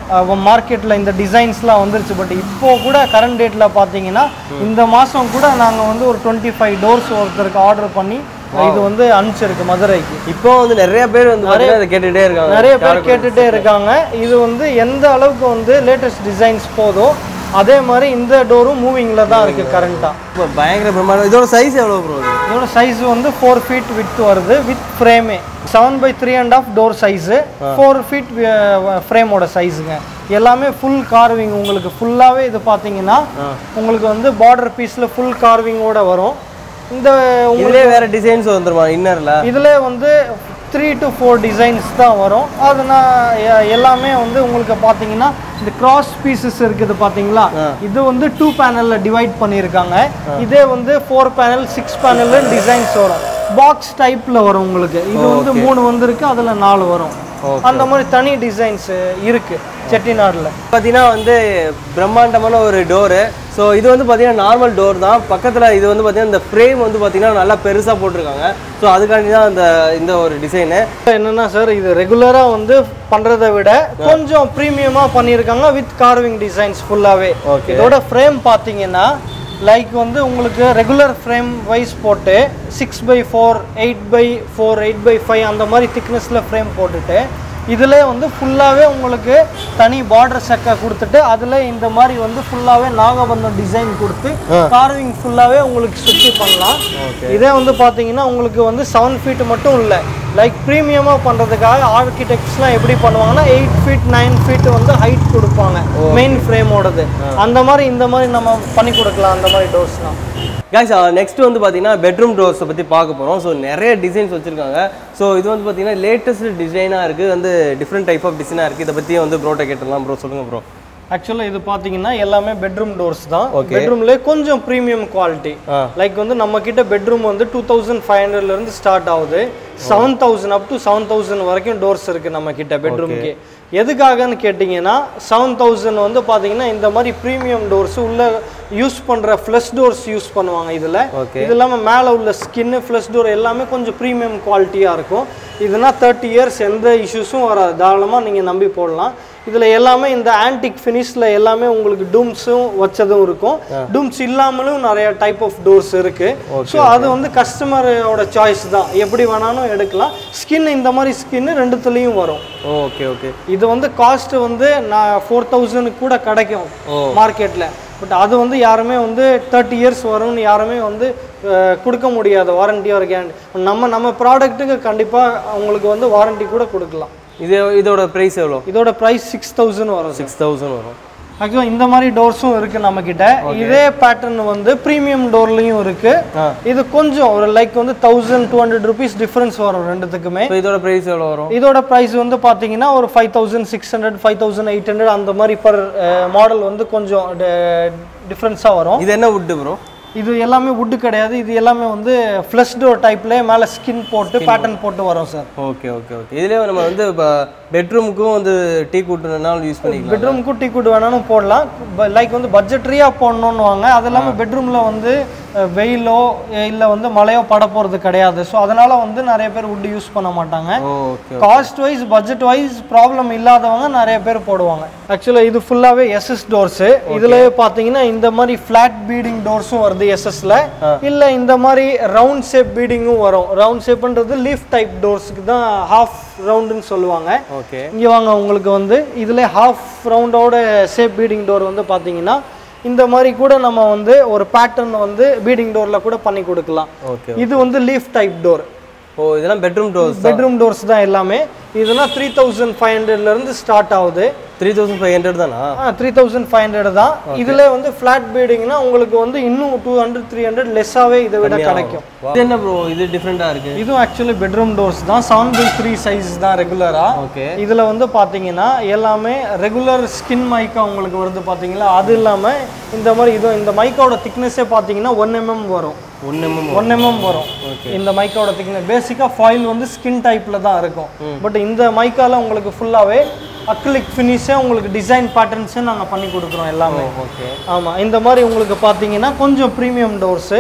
மார்க்கெட்டில் இந்த டிசைன்ஸ்லாம் வந்துருச்சு பட் இப்போ கூட கரண்ட் டேட்டில் பார்த்தீங்கன்னா இந்த மாதம் கூட நாங்கள் வந்து ஒரு டுவெண்ட்டி ஃபைவ் டோர்ஸ் ஒருத்தருக்கு ஆர்டர் பண்ணி இது வந்து அனுப்பிச்சிருக்கு மதுரைக்கு இப்போ வந்து நிறைய பேர் வந்து பார்த்தீங்கன்னா இதை கேட்டுட்டே இருக்காங்க நிறைய பேர் கேட்டுட்டே இருக்காங்க இது வந்து எந்த அளவுக்கு வந்து லேட்டஸ்ட் டிசைன்ஸ் போதோ அதே மாதிரி இந்த டோரும் மூவிங்கில் தான் இருக்குது கரண்ட்டாக இப்போ பயங்கர பிரமாண்டம் இதோட சைஸ் எவ்வளோ ப்ரோ இதோட சைஸ் வந்து ஃபோர் ஃபீட் வித் வருது வித் ஃப்ரேமே seven by three and half door size four feet ஃப்ரேமோட சைஸுங்க எல்லாமே ஃபுல் கார்விங் உங்களுக்கு ஃபுல்லாகவே இது பார்த்தீங்கன்னா உங்களுக்கு வந்து பார்டர் பீஸில் ஃபுல் கார்விங்கோட வரும் இந்த இதுலேயே வேற டிசைன்ஸ் வந்துருமா இன்னரில் இதில் வந்து த்ரீ டு ஃபோர் டிசைன்ஸ் தான் வரும் அது நான் எ- எல்லாமே வந்து உங்களுக்கு பார்த்தீங்கன்னா இந்த கிராஸ் பீசஸ் இருக்குது பார்த்தீங்களா இது வந்து டூ பேனலில் டிவைட் பண்ணியிருக்காங்க இதே வந்து four panel six panel designs வரும் பாக்ஸ் டைப்பில் வரும் உங்களுக்கு இது வந்து மூணு வந்திருக்கு அதில் நாலு வரும் அந்த மாதிரி தனி டிசைன்ஸ் இருக்கு செட்டிநாடில் பார்த்தீங்கன்னா வந்து பிரம்மாண்டமான ஒரு டோரு ஸோ இது வந்து பார்த்தீங்கன்னா நார்மல் டோர் தான் பக்கத்தில் இது வந்து பார்த்தீங்கன்னா இந்த ஃப்ரேம் வந்து பார்த்தீங்கன்னா நல்லா பெருசாக போட்டிருக்காங்க ஸோ அதுக்காண்டி தான் இந்த இந்த ஒரு டிசைனு என்னன்னா சார் இது ரெகுலராக வந்து பண்ணுறதை விட கொஞ்சம் ப்ரீமியமாக பண்ணியிருக்காங்க வித் கார்விங் டிசைன்ஸ் ஃபுல்லாகவே Okay. இதோட ஃப்ரேம் பார்த்தீங்கன்னா லைக் வந்து உங்களுக்கு ரெகுலர் ஃப்ரேம் வைஸ் போட்டு six by four eight by four eight by five அந்த மாதிரி திக்னஸில் ஃப்ரேம் போட்டுட்டு இதில் வந்து ஃபுல்லாகவே உங்களுக்கு தனி பார்டர் செக்கை கொடுத்துட்டு அதில் இந்த மாதிரி வந்து ஃபுல்லாகவே நாகபந்தம் டிசைன் கொடுத்து கார்விங் ஃபுல்லாகவே உங்களுக்கு சுற்றி பண்ணலாம் இதே வந்து பார்த்தீங்கன்னா உங்களுக்கு வந்து செவன் ஃபீட் மட்டும் இல்லை லைக் ப்ரீமியமாக பண்ணுறதுக்காக ஆர்கிடெக்ட்ஸ்லாம் எப்படி பண்ணுவாங்கன்னா எயிட் ஃபீட் நைன் ஃபீட் வந்து ஹைட் கொடுப்பாங்க மெயின் ஃப்ரேமோடது அந்த மாதிரி இந்த மாதிரி நம்ம பண்ணி கொடுக்கலாம் அந்த மாதிரி டோர்ஸ்லாம் guys நெக்ஸ்ட் வந்து பார்த்தீங்கன்னா பெட்ரூம் டோர்ஸை பற்றி பார்க்க போகிறோம் ஸோ நிறைய டிசைன்ஸ் வச்சுருக்காங்க ஸோ இது வந்து பார்த்தீங்கன்னா லேட்டஸ்ட் டிசைனாக இருக்குது வந்து டிஃப்ரெண்ட் டைப் ஆஃப் டிசைனாக இருக்குது இதை பற்றி வந்து ப்ரோட்ட கேட்டுடலாம் ப்ரோ சொல்லுங்கள் ப்ரோ ஆக்சுவலாக இது பார்த்தீங்கன்னா எல்லாமே பெட்ரூம் டோர்ஸ் தான் பெட்ரூம்லேயே கொஞ்சம் ப்ரீமியம் குவாலிட்டி ஆ. லைக் வந்து நம்ம கிட்ட பெட்ரூம் வந்து டூ தௌசண்ட் ஃபைவ் ஹண்ட்ரட்லேருந்து ஸ்டார்ட் ஆகுது seven thousand up to seven thousand வரைக்கும் டோர்ஸ் இருக்குது நம்ம கிட்ட பெட்ரூம்க்கு எதுக்காகன்னு கேட்டிங்கன்னா செவன் தௌசண்ட் வந்து பார்த்தீங்கன்னா இந்த மாதிரி ப்ரீமியம் டோர்ஸ் உள்ள யூஸ் பண்ணுற ஃப்ளஷ் டோர்ஸ் யூஸ் பண்ணுவாங்க இதில் Okay. இது இல்லாமல் மேலே உள்ள ஸ்கின்னு ஃப்ளஷ் டோர் எல்லாமே கொஞ்சம் ப்ரீமியம் குவாலிட்டியாக இருக்கும் இதுனா தேர்ட்டி இயர்ஸ் எந்த இஷ்யூஸும் வராது தாராளமாக நீங்கள் நம்பி போடலாம் இதில் எல்லாமே இந்த ஆன்டிக் ஃபினிஷில் எல்லாமே உங்களுக்கு டூம்ஸும் வச்சதும் இருக்கும் டூம்ஸ் இல்லாமலும் நிறைய டைப் ஆஃப் டோர்ஸ் இருக்குது ஸோ அது வந்து கஸ்டமரோட சாய்ஸ் தான் எப்படி வேணாலும் எடுக்கலாம் ஸ்கின் இந்த மாதிரி ஸ்கின்னு ரெண்டுத்துலேயும் வரும் ஓகே ஓகே இது வந்து காஸ்ட் வந்து நான் ஃபோர் தௌசண்ட் கூட கிடைக்கும் மார்க்கெட்டில் பட் அது வந்து யாருமே வந்து தேர்ட்டி இயர்ஸ் வரும்னு யாருமே வந்து அஹ், கொடுக்க முடியாது வாரண்டி ஒரு கேரண்டி நம்ம நம்ம ப்ராடக்ட்டுக்கு கண்டிப்பாக உங்களுக்கு வந்து வாரண்டி கூட கொடுக்கலாம் இது இதோட ப்ரைஸ் எவ்வளோ இதோட ப்ரைஸ் சிக்ஸ் தௌசண்ட் வரும் சார் சிக்ஸ் தௌசண்ட் வரும் ஆக்சுவலாக இந்த மாதிரி டோர்ஸும் இருக்குது நம்மக்கிட்ட இதே பேட்டர்ன் வந்து ப்ரீமியம் டோர்லையும் இருக்குது இது கொஞ்சம் ஒரு லைக் வந்து thousand two hundred rupees difference வரும் ரெண்டுத்துக்குமே இப்போ இதோட ப்ரைஸ் எவ்வளோ வரும் இதோட ப்ரைஸ் வந்து பார்த்தீங்கன்னா ஒரு five thousand six hundred five thousand eight hundred அந்த மாதிரி பர் மாடல் வந்து கொஞ்சம் டிஃப்ரென்ஸாக வரும் இது என்ன வுட்டு ப்ரோ இது எல்லாமே வுட்டு கிடையாது இது எல்லாமே வந்து ஃப்ளஷ் டோர் டைப்லேயே மேலே ஸ்கின் போட்டு பேட்டர்ன் போட்டு வரும் சார் ஓகே ஓகே ஓகே இதுலேயே நம்ம வந்து இப்போ பெட்ரூமுக்கும் வந்து டீ கூட்டுனாலும் யூஸ் பண்ணிக்கலாம் பெட்ரூமுக்கும் டீ குட் வேணாலும் போடலாம் லைக் வந்து பட்ஜெட்ரியாக போடணும்னு வாங்க அது இல்லாமல் பெட்ரூமில் வந்து அஹ், வெயிலோ இல்லை வந்து மழையோ பட போகிறது கிடையாது ஸோ அதனால் வந்து நிறைய பேர் வுட் யூஸ் பண்ண மாட்டாங்க okay cost wise budget wise problem இல்லாதவங்க நிறைய பேர் போடுவாங்க ஆக்சுவலாக இது ஃபுல்லாகவே எஸ்எஸ் டோர்ஸு இதில் பார்த்தீங்கன்னா இந்த மாதிரி ஃப்ளாட் பீடிங் டோர்ஸும் வருது எஸ்எஸ்ல இல்லை இந்த மாதிரி ரவுண்ட் ஷேப் பீடிங்கும் வரும் ரவுண்ட் ஷேப்ன்றது லீஃப் டைப் டோர்ஸுக்கு தான் ஹாஃப் ரவுண்டுன்னு சொல்லுவாங்க ஓகே இங்கே வாங்க உங்களுக்கு வந்து இதில் ஹாஃப் ரவுண்டோட ஷேப் பீடிங் டோர் வந்து பார்த்தீங்கன்னா இந்த மாதிரி கூட நம்ம வந்து ஒரு பேட்டர்ன் வந்து பீடிங் டோரில் கூட பண்ணி கொடுக்கலாம் ஓகே இது வந்து லீஃப் டைப் டோர் ஓ இதெல்லாம் பெட்ரூம் டோர்ஸ் பெட்ரூம் டோர்ஸ் தான் எல்லாமே இதெல்லாம் த்ரீ தௌசண்ட் ஃபைவ் ஹண்ட்ரட்லேருந்து ஸ்டார்ட் ஆகுது த்ரீ தௌசண்ட் ஃபைவ் ஹண்ட்ரட் தானா த்ரீ தௌசண்ட் ஃபைவ் ஹண்ட்ரட் தான் இதில் வந்து ஃப்ளாட் பீடிங்னா உங்களுக்கு வந்து இன்னும் டூ ஹண்ட்ரட் த்ரீ ஹண்ட்ரட் லெஸ்ஸாகவே இதை விட கிடைக்கும் இது என்ன ப்ரோ இது டிஃப்ரெண்ட்டாக இருக்கு இதுவும் ஆக்சுவலி பெட்ரூம் டோர்ஸ் தான் செவன் பை த்ரீ சைஸ் தான் ரெகுலராக ஓகே இதில் வந்து பார்த்தீங்கன்னா எல்லாமே ரெகுலர் ஸ்கின் மைக்கா உங்களுக்கு வருது பார்த்தீங்களா அது இல்லாமல் இந்த மாதிரி இதுவும் இந்த மைக்கோட திக்னஸே பார்த்தீங்கன்னா ஒன் எம்எம் வரும் ஒன்று எம்எம் ஒன் எம்எம் வரும் இந்த மைக்கோட திக்னஸ் பேசிக்காக ஃபாயில் வந்து ஸ்கின் டைப்பில் தான் இருக்கும் பட் இந்த மைக்கால உங்களுக்கு ஃபுல்லாகவே அக்ரிலிக் ஃபினிஷே உங்களுக்கு டிசைன் பேட்டர்ன்ஸே நாங்கள் பண்ணி கொடுக்குறோம் எல்லாமே ஓகே ஆமாம் இந்த மாதிரி உங்களுக்கு பார்த்தீங்கன்னா கொஞ்சம் ப்ரீமியம் டோர்ஸு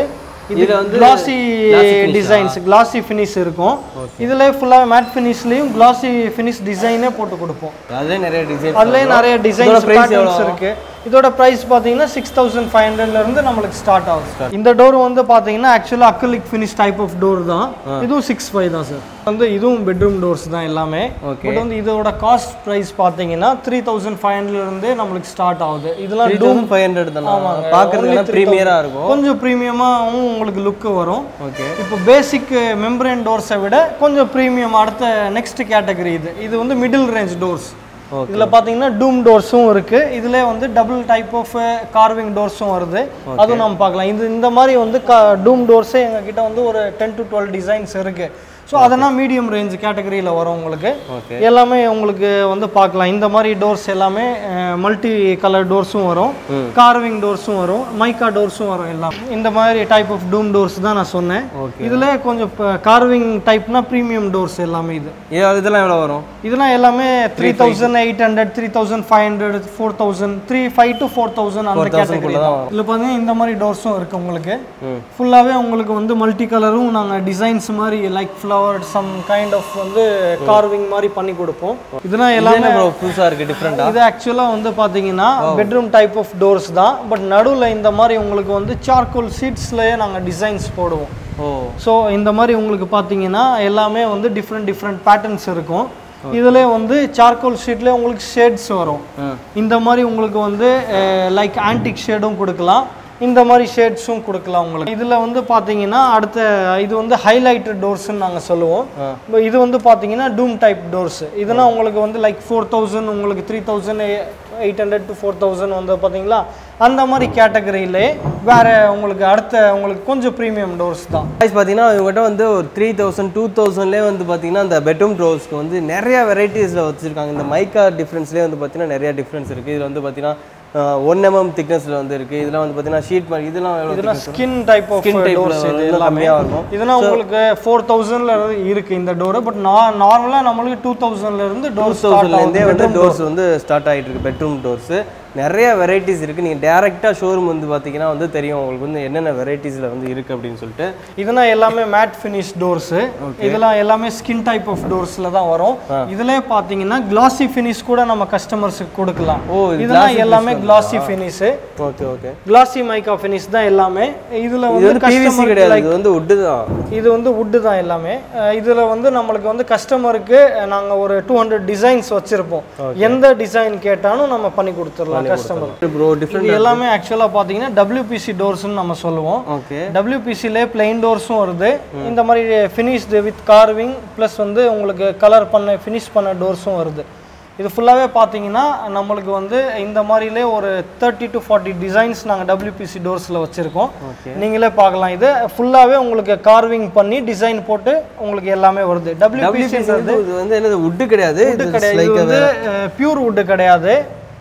இது இதுல வந்து glossy glossy finish designs glossy finish இருக்கும் இதுல ஃபுல்லாக மேட் ஃபினிஷ்லேயும் கிளாசி ஃபினிஷ் டிசைனே போட்டு கொடுப்போம் அதுலேயே நிறைய டிசைன் அதுலேயே நிறைய டிசைன்ஸ் price பேட்டர்ன்ஸ் இருக்கு இதோட பிரைஸ் பார்த்தீங்கன்னா சிக்ஸ் தௌசண்ட் ஃபைவ் ஹண்ட்ரட்லேருந்து நம்மளுக்கு ஸ்டார்ட் ஆகுது இந்த டோர் வந்து பார்த்தீங்கன்னா ஆக்சுவலாக acrylic finish type of door தான் இதுவும் சிக்ஸ் ஃபைவ் தான் சார் வந்து இதுவும் பெட்ரூம் டோர்ஸ் தான் எல்லாமே Okay. பட் வந்து இதோட காஸ்ட் ப்ரைஸ் பார்த்தீங்கன்னா த்ரீ தௌசண்ட் ஃபைவ் ஹண்ட்ரட்லேருந்தே நம்மளுக்கு ஸ்டார்ட் ஆகுது இதெல்லாம் த்ரீ தௌசண்ட் ஃபைவ் ஹண்ட்ரட் தானே பார்க்குறதுக்கு ப்ரீமியராக இருக்கும் கொஞ்சம் ப்ரீமியமாகவும் உங்களுக்கு லுக்கு வரும் ஓகே இப்போ பேசிக் மெம்பரேன் டோர்ஸை விட கொஞ்சம் ப்ரீமியம் அடுத்த நெக்ஸ்ட் கேட்டகரி இது இது வந்து மிடில் ரேஞ்ச் டோர்ஸ் Okay. இதில் பார்த்தீங்கன்னா டூம் டோர்ஸும் இருக்கு இதுல வந்து டபுள் டைப் ஆஃப் கார்விங் டோர்ஸும் வருது அதுவும் நம்ம பார்க்கலாம் இது இந்த மாதிரி வந்து டூம் டோர்ஸே எங்ககிட்ட வந்து ஒரு டென் டு டுவெல் டிசைன்ஸ் இருக்கு ஸோ அதெல்லாம் மீடியம் ரேஞ்ச் கேட்டகரியில் வரும் உங்களுக்கு ஓகே எல்லாமே உங்களுக்கு வந்து பார்க்கலாம் இந்த மாதிரி டோர்ஸ் எல்லாமே மல்டி கலர் டோர்ஸும் வரும் கார்விங் டோர்ஸும் வரும் மைக்கா டோர்ஸும் வரும் எல்லாம் இந்த மாதிரி டைப் ஆஃப் டூம் டோர்ஸ் தான் நான் சொன்னேன் Okay. இதில் கொஞ்சம் கார்விங் டைப்னா ப்ரீமியம் டோர்ஸ் எல்லாமே இது இது இதெல்லாம் எவ்வளோ வரும் இதெல்லாம் எல்லாமே three thousand eight hundred three thousand five hundred four thousand three five to four thousand அந்த 4000 கேட்டகரி குள்ள தான் வரும். இதில் பார்த்தீங்கன்னா இந்த மாதிரி டோர்ஸும் இருக்கு உங்களுக்கு ம் ஃபுல்லாகவே உங்களுக்கு வந்து மல்டி கலரும் நாங்கள் டிசைன்ஸ் மாதிரி like flower some kind of வந்து கார்விங் மாதிரி பண்ணி கொடுப்போம் இதெல்லாம் இது எல்லாமே என்ன ப்ரோ புதுசாக இருக்குது டிஃப்ரெண்ட்டாக இது ஆக்சுவலாக வந்து பார்த்தீங்கன்னா பெட்ரூம் டைப் ஆஃப் டோர்ஸ் தான் பட் நடுவில் இந்த மாதிரி உங்களுக்கு வந்து சார்கோல் சீட்ஸ்லேயே நாங்கள் டிசைன்ஸ் போடுவோம் ஓ ஸோ இந்த மாதிரி உங்களுக்கு பார்த்தீங்கன்னா எல்லாமே வந்து டிஃப்ரெண்ட் டிஃப்ரெண்ட் பேட்டர்ன்ஸ் இருக்கும் இதில் வந்து சார்கோல் ஷீட்லேயே உங்களுக்கு ஷேட்ஸ் வரும் ம் இந்த மாதிரி உங்களுக்கு வந்து லைக் ஆன்டிக் ஷேடும் கொடுக்கலாம் இந்த மாதிரி ஷேட்ஸும் கொடுக்கலாம் உங்களுக்கு இதில் வந்து பார்த்தீங்கன்னா அடுத்த இது வந்து ஹைலைட்டட் டோர்ஸ்னு நாங்கள் சொல்லுவோம் இப்போ இது வந்து பார்த்தீங்கன்னா டூம் டைப் டோர்ஸ் இதெல்லாம் உங்களுக்கு வந்து லைக் ஃபோர் தௌசண்ட் உங்களுக்கு three thousand eight hundred to four thousand வந்து பார்த்தீங்களா அந்த மாதிரி கேட்டகரியிலே வேற உங்களுக்கு அடுத்த உங்களுக்கு கொஞ்சம் ப்ரீமியம் டோர்ஸ் தான் ப்ரைஸ் பார்த்தீங்கன்னா இவங்ககிட்ட வந்து ஒரு த்ரீ தௌசண்ட் டூ தௌசண்ட்லேயே வந்து பார்த்தீங்கன்னா இந்த பெட்ரூம் ட்ரோஸ்க்கு வந்து நிறைய வெரைட்டிஸில் வச்சுருக்காங்க இந்த மைக்கா டிஃப்ரென்ஸ்லேயே வந்து பார்த்தீங்கன்னா நிறைய டிஃப்ரென்ஸ் இருக்குது இதில் வந்து பார்த்தீங்கன்னா ஒன் எம்எம் திக்னஸில் வந்து இருக்குது இதெல்லாம் வந்து பார்த்தீங்கன்னா ஷீட் மாதிரி இதெல்லாம் எவ்வளோ இதெல்லாம் skin type of Skin type ல டோர்ஸ் இது வந்து எல்லாமே கம்மியா இருக்கும். இதெல்லாம் உங்களுக்கு ஃபோர் தௌசண்ட்ல இருக்கு இந்த டோர் பட் நார்மலாக நம்மளுக்கு டூ தௌசண்ட்ல இருந்து டூ டோர் ஸ்டார்ட் தௌசண்ட்லேருந்தே ஆகும் வந்து டோர்ஸ் வந்து ஸ்டார்ட் ஆகிட்டு இருக்கு பெட்ரூம் டோர்ஸு நிறைய வெரைட்டிஸ் இருக்குது நீங்கள் டேரெக்டாக ஷோரூம் வந்து பார்த்தீங்கன்னா வந்து தெரியும் உங்களுக்கு வந்து என்னென்ன வெரைட்டிஸில் வந்து இருக்குது அப்படின்னு சொல்லிட்டு இதெல்லாம் எல்லாமே மேட் ஃபினிஷ் டோர்ஸ் இதெல்லாம் எல்லாமே ஸ்கின் டைப் ஆஃப் டோர்ஸ்ல தான் வரும் இதுலயே பாத்தீங்கன்னா கிளாசி ஃபினிஷ் கூட நம்ம கஸ்டமர்ஸுக்கு கொடுக்கலாம் ஓ, இது இதெல்லாம் எல்லாமே glossy finish okay okay glossy mica finish தான் எல்லாமே இதுல இது வந்து வந்து பிவிசி கஸ்டமர் கிடையாது இது வந்து உட்டு தான் இது வந்து வுட்டு தான் எல்லாமே அஹ் இதுல வந்து நம்மளுக்கு வந்து கஸ்டமருக்கு நாங்க ஒரு டூ ஹண்ட்ரட் டிசைன்ஸ் வச்சிருப்போம் எந்த டிசைன் கேட்டாலும் நம்ம பண்ணி கொடுத்துடலாம் கஸ்டமர் ப்ரோ டிஃப்ரெண்ட் இது எல்லாமே ஆக்சுவலாக பார்த்தீங்கன்னா டபிள்யூபிசி டோர்ஸ்னு நம்ம சொல்லுவோம் ஓகே டபிள்யூபிசிலே பிளைன் டோர்ஸும் வருது இந்த மாதிரி ஃபினிஷ்டு வித் கார்விங் ப்ளஸ் வந்து உங்களுக்கு கலர் பண்ண ஃபினிஷ் பண்ண டோர்ஸும் வருது இது ஃபுல்லாகவே பார்த்தீங்கன்னா நம்மளுக்கு வந்து இந்த மாதிரிலே ஒரு தேர்ட்டி டு ஃபார்ட்டி டிசைன்ஸ் நாங்கள் டபிள்யூபிசி டோர்ஸில் வச்சுருக்கோம் ஓகே நீங்களே பார்க்கலாம் இது ஃபுல்லாகவே உங்களுக்கு கார்விங் பண்ணி டிசைன் போட்டு உங்களுக்கு எல்லாமே வருது டபிள்யூபிசி இது வந்து என்னது உட்டு கிடையாது இது கிடையாது இது வந்து பியூர் வுட் கிடையாது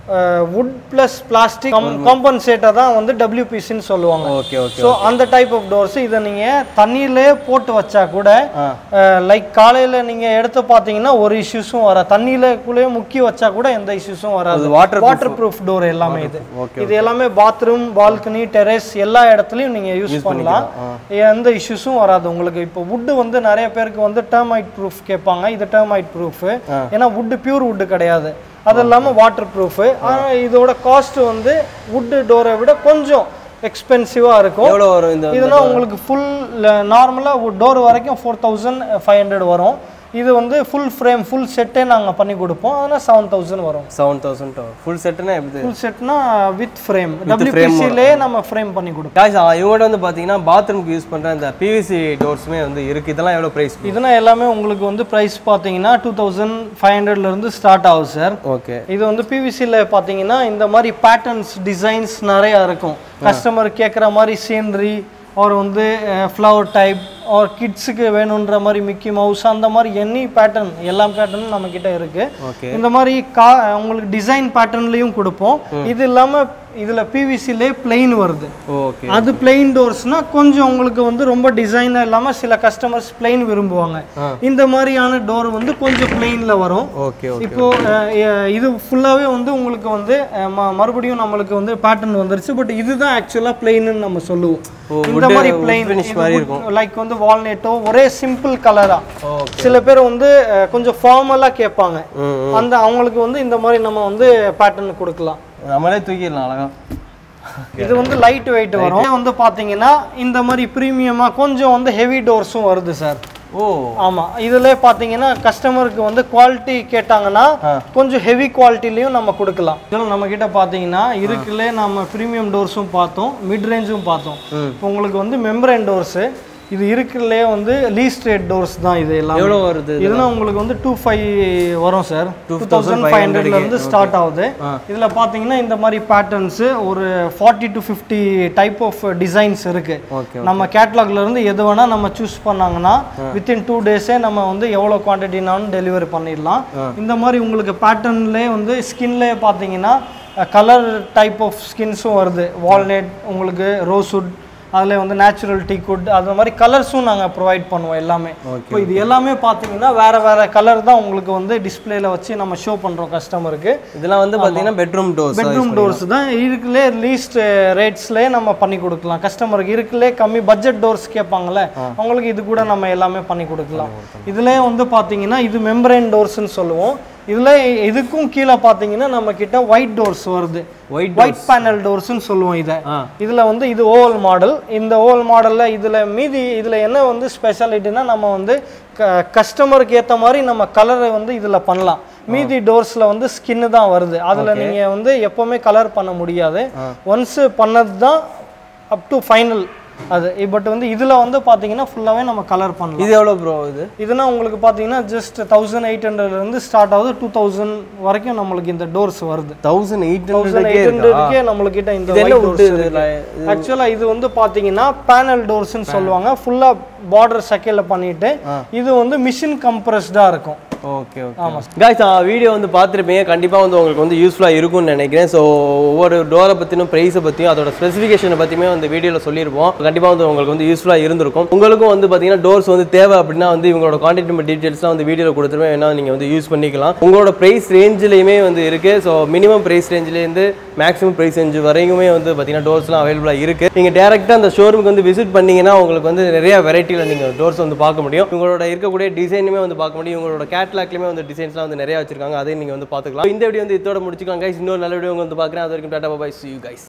வுட் ப்ளஸ் பிளாஸ்டிக் காம்பன்சேட்டை தான் வந்து டபிள்யூபிசின்னு சொல்லுவாங்க ஓகே ஓகே ஸோ அந்த டைப் ஆஃப் டோர்ஸ் இதை நீங்கள் தண்ணியிலே போட்டு வச்சா கூட ஆ லைக் காலையில் நீங்கள் எடுத்து பார்த்தீங்கன்னா ஒரு இஷ்யூஸும் வர தண்ணியிலக்குள்ளேயே முக்கி வச்சா கூட எந்த இஷ்யூஸும் வராது அது water வாட்டர் ப்ரூஃப் டோர் எல்லாமே இது ஓகே இது எல்லாமே பாத்ரூம் பால்கனி டெரேஸ் எல்லா இடத்துலையும் நீங்கள் யூஸ் பண்ணலாம் எந்த இஷ்யூஸும் வராது உங்களுக்கு இப்போ வுட்டு வந்து நிறைய பேருக்கு வந்து டெர்மைட் ப்ரூஃப் கேட்பாங்க இது டெர்மைட் ப்ரூஃப் ஏன்னா வுட்டு பியூர் வுட்டு கிடையாது அது இல்லாமல் வாட்டர் ப்ரூஃப் ஆனால் இதோட காஸ்ட் வந்து வுட்டு டோரை விட கொஞ்சம் எக்ஸ்பென்சிவாக இருக்கும் எவ்வளோ வரும் இந்த இதெல்லாம் உங்களுக்கு ஃபுல் நார்மலாக டோர் வரைக்கும் ஃபோர் தௌசண்ட் ஃபைவ் ஹண்ட்ரட் வரும் இது வந்து ஃபுல் ஃப்ரேம் ஃபுல் செட்டே நாங்கள் பண்ணி கொடுப்போம் அதனால் செவன் தௌசண்ட் வரும் செவன் தௌசண்ட் ஃபுல் செட்டுனா எப்படி ஃபுல் செட்னா வித் ஃப்ரேம் டபிள்யூபிசிலே நம்ம ஃப்ரேம் பண்ணி கொடுப்போம் காய்ஸ் இவங்கள்ட்ட வந்து பார்த்தீங்கன்னா பாத்ரூம்க்கு யூஸ் பண்ணுற இந்த பிவிசி டோர்ஸுமே வந்து இருக்குது இதெல்லாம் எவ்வளோ ப்ரைஸ் இதெல்லாம் எல்லாமே உங்களுக்கு வந்து ப்ரைஸ் பார்த்தீங்கன்னா டூ தௌசண்ட் ஃபைவ் ஹண்ட்ரட்லேருந்து ஸ்டார்ட் ஆகுது சார் ஓகே இது வந்து பிவிசியில் பார்த்தீங்கன்னா இந்த மாதிரி பேட்டர்ன்ஸ் டிசைன்ஸ் நிறையா இருக்கும் கஸ்டமர் கேட்குற மாதிரி சீனரி அவர் வந்து ஃப்ளவர் டைப் ஒரு கிட்ஸுக்கு வேணுன்ற மாதிரி மிக்கி மவுஸ் அந்த மாதிரி எனி பேட்டர்ன் எல்லா பேட்டர்னும் நம்ம கிட்ட இருக்கு ஓகே இந்த மாதிரி கா உங்களுக்கு டிசைன் பேட்டர்ன்லையும் கொடுப்போம் இது இல்லாமல் இதில் பிவிசிலே பிளெயின் வருது ஓகே அது பிளெயின் டோர்ஸ்னா கொஞ்சம் உங்களுக்கு வந்து ரொம்ப டிசைனாக இல்லாமல் சில கஸ்டமர்ஸ் பிளெயின் விரும்புவாங்க ஆ. இந்த மாதிரியான டோர் வந்து கொஞ்சம் பிளெயினில் வரும் ஓகே ஓகே இப்போ அஹ், அஹ், இது ஃபுல்லாகவே வந்து உங்களுக்கு வந்து அஹ், ம- மறுபடியும் நம்மளுக்கு வந்து பேட்டர்ன் வந்துருச்சு பட் இதுதான் ஆக்சுவலாக பிளெயின்னு நம்ம சொல்லுவோம் ஓ, இந்த wood- மாதிரி wood பிளெயின் finish மாதிரி இருக்கும். லைக் வந்து வால்நெட்டோ ஒரே சிம்பிள் கலரா ஓகே சில பேர் வந்து அஹ், கொஞ்சம் ஃபார்மலாக கேட்பாங்க ம் அந்த அவங்களுக்கு வந்து இந்த மாதிரி நம்ம வந்து பேட்டர்ன் கொடுக்கலாம் நம்மளே தூக்கிடலாம் அழகா இது வந்து லைட் வெயிட் வரும் இது வந்து பாத்தீங்கன்னா இந்த மாதிரி ப்ரீமியமாக கொஞ்சம் வந்து ஹெவி டோர்ஸும் வருது சார் ஓ ஆமாம் இதில் பார்த்தீங்கன்னா கஸ்டமருக்கு வந்து குவாலிட்டி கேட்டாங்கன்னா ஆ. கொஞ்சம் ஹெவி குவாலிட்டிலையும் நம்ம கொடுக்கலாம் இதில் நம்ம கிட்ட பார்த்தீங்கன்னா இருக்குல்லே நம்ம ப்ரீமியம் டோர்ஸும் பார்த்தோம் மிட் ரேஞ்சும் பார்த்தோம் ம். இப்போ உங்களுக்கு வந்து மெம்பரன் டோர்ஸு இது இருக்குல்லே வந்து லீஸ்ட் ரேட் டோர்ஸ் தான் இது எல்லாம் எவ்வளோ வருது இதுனா உங்களுக்கு வந்து டூ ஃபைவ் வரும் சார் டூ தௌசண்ட் 2500 ஃபைவ் ஹண்ட்ரட்லேருந்து ஸ்டார்ட் ஆகுது ஆ. இதில் பார்த்தீங்கன்னா இந்த மாதிரி பேட்டர்ன்ஸு ஒரு forty to fifty type of designs இருக்குது ஓகே நம்ம கேட்லாக்ல இருந்து எது வேணா நம்ம சூஸ் பண்ணாங்கன்னா வித்தின் டூ டேஸே நம்ம வந்து எவ்வளோ குவான்டிட்டினாலும் டெலிவரி பண்ணிடலாம் இந்த மாதிரி உங்களுக்கு பேட்டர்ன்லேயே வந்து ஸ்கின்லேயே பார்த்தீங்கன்னா கலர் டைப் ஆஃப் ஸ்கின்ஸும் வருது வால்நட் உங்களுக்கு ரோஸ்வுட் அதில் வந்து நேச்சுரல் டீக்குட் அந்த மாதிரி கலர்ஸும் நாங்கள் ப்ரொவைட் பண்ணுவோம் எல்லாமே இப்போ இது எல்லாமே பார்த்தீங்கன்னா வேற வேற கலர் தான் உங்களுக்கு வந்து டிஸ்பிளேல வச்சு நம்ம ஷோ பண்ணுறோம் கஸ்டமருக்கு இதெல்லாம் வந்து பார்த்தீங்கன்னா பெட்ரூம் டோர்ஸ் பெட்ரூம் டோர்ஸ் தான் இருக்குலே லீஸ்ட் ரேட்ஸ்லேயே நம்ம பண்ணி கொடுக்கலாம் கஸ்டமருக்கு இருக்குலே கம்மி பட்ஜெட் டோர்ஸ் கேட்பாங்கல்ல அவங்களுக்கு இது கூட நம்ம எல்லாமே பண்ணி கொடுக்கலாம் இதுலேயே வந்து பார்த்தீங்கன்னா இது மெம்பரேன் டோர்ஸ்னு சொல்லுவோம் இதில் இதுக்கும் கீழே பார்த்தீங்கன்னா நம்ம கிட்ட ஒயிட் டோர்ஸ் வருது ஒயிட் ஒயிட் பேனல் டோர்ஸ்னு சொல்லுவோம் இதை ஆ இதில் வந்து இது ஓவல் மாடல் இந்த ஓவல் மாடலில் இதில் மீதி இதில் என்ன வந்து ஸ்பெஷாலிட்டினா நம்ம வந்து க கஸ்டமருக்கு ஏற்ற மாதிரி நம்ம கலரை வந்து இதில் பண்ணலாம் மீதி டோர்ஸில் வந்து ஸ்கின்னு தான் வருது அதில் நீங்கள் வந்து எப்போவுமே கலர் பண்ண முடியாது ஒன்ஸ் பண்ணது தான் அப் டு ஃபைனல் அது பட் வந்து இதில் வந்து பார்த்தீங்கன்னா ஃபுல்லாகவே நம்ம கலர் பண்ணலாம் இது எவ்வளோ ப்ரோ இது இதுனா உங்களுக்கு பார்த்தீங்கன்னா ஜஸ்ட் தௌசண்ட் எயிட் ஹண்ட்ரட்லேருந்து ஸ்டார்ட் ஆகுது டூ தௌசண்ட் வரைக்கும் நம்மளுக்கு இந்த டோர்ஸ் வருது தௌசண்ட் எயிட் தௌசண்ட் ஹண்ட்ரட்கே எயிட் இருக்கா ஹண்ட்ரட்கே நம்மளுக்கிட்ட இந்த இது என்ன white wood doors இது? இருக்கு. ஆக்சுவலா இது வந்து பாத்தீங்கன்னா பேனல் டோர்ஸ்னு சொல்லுவாங்க ஃபுல்லா பார்டர் சக்கையில பண்ணிட்டு இது வந்து மிஷின் கம்ப்ரஸ்டா இருக்கும் ஓகே ஓகே காய்ஸ் வீடியோ வந்து பார்த்துருப்பீங்க கண்டிப்பாக வந்து உங்களுக்கு வந்து யூஸ்ஃபுல்லாக இருக்கும்னு நினைக்கிறேன் ஸோ ஒவ்வொரு டோரை பற்றினும் ப்ரைஸை பற்றியும் அதோட ஸ்பெசிஃபிகேஷனை பற்றியுமே வந்து வீடியோவில் சொல்லியிருப்போம் கண்டிப்பாக வந்து உங்களுக்கு வந்து யூஸ்ஃபுல்லாக இருந்திருக்கும் உங்களுக்கும் வந்து பார்த்தீங்கன்னா டோர்ஸ் வந்து தேவை அப்படின்னா வந்து இவங்களோட கான்டாக்ட் நம்பர் டீட்டெயில்ஸ்லாம் வந்து வீடியோவில் கொடுத்துருவேன் வேணா நீங்கள் வந்து யூஸ் பண்ணிக்கலாம் உங்களோட ப்ரைஸ் ரேஞ்சிலையுமே வந்து இருக்குது ஸோ மினிமம் ப்ரைஸ் ரேஞ்சிலேருந்து மேக்ஸிமம் ப்ரைஸ் ரேஞ்ச் வரைக்குமே வந்து பார்த்தீங்கன்னா டோர்ஸ்லாம் அவைலபிளாக இருக்குது நீங்கள் டேரெக்டாக அந்த ஷோரூமுக்கு வந்து விசிட் பண்ணீங்கன்னா உங்களுக்கு வந்து நிறைய வெரைட்டியில் நீங்கள் டோர்ஸ் வந்து பார்க்க முடியும் உங்களோட இருக்கக்கூடிய டிசைனுமே வந்து பார்க்க முடியும் உங்களோட கேட்லாக்லையுமே வந்து டிசைன்ஸ்லாம் வந்து நிறைய வச்சிருக்காங்க அதையும் நீங்கள் வந்து பார்த்துக்கலாம் இந்த வீடியோ வந்து இதோட முடிச்சுக்கலாம் கைஸ் இன்னொரு நல்ல வீடியோ வந்து பார்க்குறேன் அது வரைக்கும் tata bye see you guys